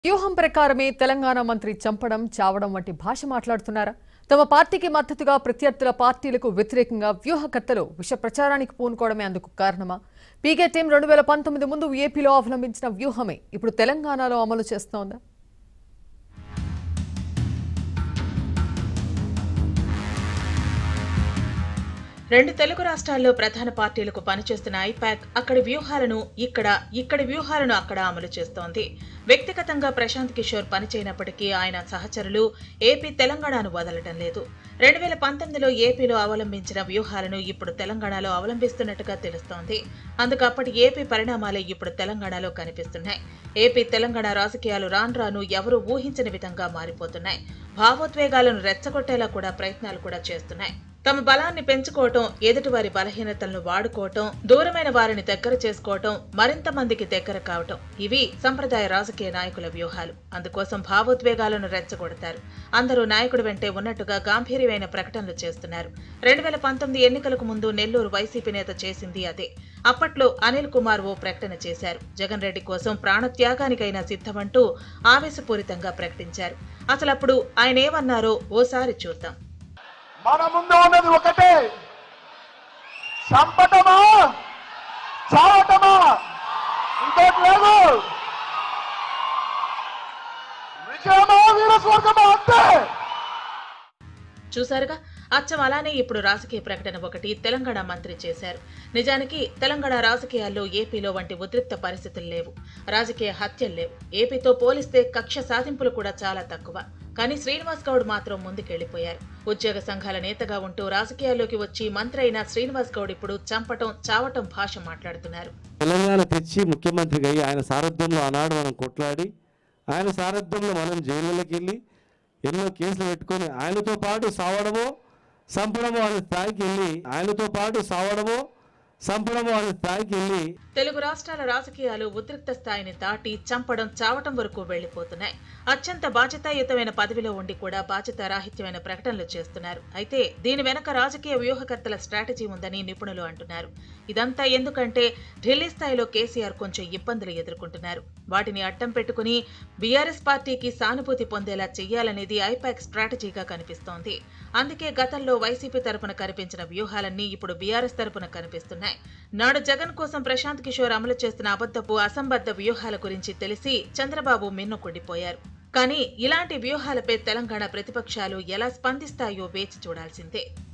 వ్యూహం ప్రకారమే తెలంగాణ మంత్రి చంపడం చావడం వంటి భాష మాట్లాడుతున్నారా తమ పార్టీకి మద్దతుగా ప్రత్యర్థుల పార్టీలకు వ్యతిరేకంగా వ్యూహకర్తలు విష ప్రచారానికి పూనుకోవడమే అందుకు కారణమా పీకే టీం రెండు వేల పంతొమ్మిది ముందు ఏపీలో అవలంబించిన వ్యూహమే ఇప్పుడు తెలంగాణలో అమలు చేస్తోందా రెండు తెలుగు రాష్ట్రాల్లో ప్రధాన పార్టీలకు పనిచేస్తున్న ఐపాక్ అక్కడి వ్యూహాలను ఇక్కడ ఇక్కడి వ్యూహాలను అక్కడ అమలు చేస్తోంది వ్యక్తిగతంగా ప్రశాంత్ కిషోర్ పనిచేయనప్పటికీ ఆయన సహచరులు ఏపీ తెలంగాణను వదలటం లేదు రెండు వేల పంతొమ్మిదిలో ఏపీలో అవలంబించిన వ్యూహాలను ఇప్పుడు తెలంగాణలో అవలంబిస్తున్నట్టుగా తెలుస్తోంది అందుకు అప్పటి ఏపీ పరిణామాలే ఇప్పుడు తెలంగాణలో కనిపిస్తున్నాయి ఏపీ తెలంగాణ రాజకీయాలు రాను రాను ఎవరూ ఊహించని విధంగా మారిపోతున్నాయి భావోద్వేగాలను రెచ్చగొట్టేలా కూడా ప్రయత్నాలు కూడా చేస్తున్నాయి తమ బలాన్ని పెంచుకోవటం ఎదుటివారి బలహీనతలను వాడుకోవటం దూరమైన వారిని దగ్గర చేసుకోవటం మరింత మందికి దగ్గర కావటం ఇవి సంప్రదాయ రాజకీయ నాయకుల వ్యూహాలు అందుకోసం భావోద్వేగాలను రెచ్చగొడతారు అందరూ నాయకుడు వెంటే ఉన్నట్టుగా గాంభీర్యమైన ప్రకటనలు చేస్తున్నారు రెండు వేల పంతొమ్మిది ఎన్నికలకు ముందు నెల్లూరు వైసీపీ నేత చేసింది అదే అప్పట్లో అనిల్ కుమార్ ఓ ప్రకటన చేశారు జగన్ రెడ్డి కోసం ప్రాణత్యాగానికైనా సిద్ధమంటూ ఆవేశపూరితంగా ప్రకటించారు అసలు అప్పుడు ఆయన ఏమన్నారో ఓసారి చూద్దాం మన ముందు ఉన్నది ఒకటే చంపటమా చావటమా ఇంకోటి లేదు విజయమా వీరస్వర్గమా అంతే చూశారుగా అచ్చం అలానే ఇప్పుడు రాజకీయ ప్రకటన ఒకటి తెలంగాణ మంత్రి చేశారు నిజానికి తెలంగాణ రాజకీయాల్లో ఏపీలో వంటి ఉద్రిక్త పరిస్థితులు లేవు రాజకీయ హత్యలు లేవు ఏపీతో పోలిస్తే కక్ష సాధింపులు కూడా చాలా తక్కువ కానీ శ్రీనివాస్ గౌడ్ మాత్రం ముందుకెళ్లిపోయారు ఉద్యోగ సంఘాల నేతగా ఉంటూ రాజకీయాల్లోకి వచ్చి మంత్రి అయిన శ్రీనివాస్ గౌడ్ ఇప్పుడు చంపటం చావటం భాష మాట్లాడుతున్నారు తెలంగాణ తెచ్చి ముఖ్యమంత్రిగా అయ్యి ఆయన సారథ్యంలో ఆనాడు మనం కొట్లాడి ఆయన సారథ్యంలో మనం జైళ్ళకి వెళ్ళి ఎన్నో కేసులు పెట్టుకొని ఆయనతో పాటు సావడమో చంపడమో అనే స్థాయికి వెళ్ళి ఆయనతో పాటు సావడమో చంపడమో అనే స్థాయికి వెళ్ళి తెలుగు రాష్ట్రాల రాజకీయాలు ఉద్రిక్త స్థాయిని దాటి చంపడం చావటం వరకు వెళ్లిపోతున్నాయి అత్యంత బాధ్యతాయుతమైన పదవిలో ఉండి కూడా బాధ్యతారాహిత్యమైన ప్రకటనలు చేస్తున్నారు అయితే దీని వెనక రాజకీయ వ్యూహకర్తల స్ట్రాటజీ ఉందని నిపుణులు అంటున్నారు ఇదంతా ఎందుకంటే ఢిల్లీ స్థాయిలో కేసీఆర్ కొంచెం ఇబ్బందులు ఎదుర్కొంటున్నారు వాటిని అడ్డం పెట్టుకుని బీఆర్ఎస్ పార్టీకి సానుభూతి పొందేలా చెయ్యాలనేది ఐపాక్ స్ట్రాటజీగా కనిపిస్తోంది అందుకే గతంలో వైసీపీ తరపున కనిపించిన వ్యూహాలన్నీ ఇప్పుడు బీఆర్ఎస్ తరపున కనిపిస్తున్నాయి నాడు జగన్ కోసం ప్రశాంత్ కిషోర్ అమలు చేస్తున్న అబద్ధపు అసంబద్ధ వ్యూహాల గురించి తెలిసి చంద్రబాబు మిన్నుకుండిపోయారు కానీ ఇలాంటి వ్యూహాలపై తెలంగాణ ప్రతిపక్షాలు ఎలా స్పందిస్తాయో వేచి చూడాల్సిందే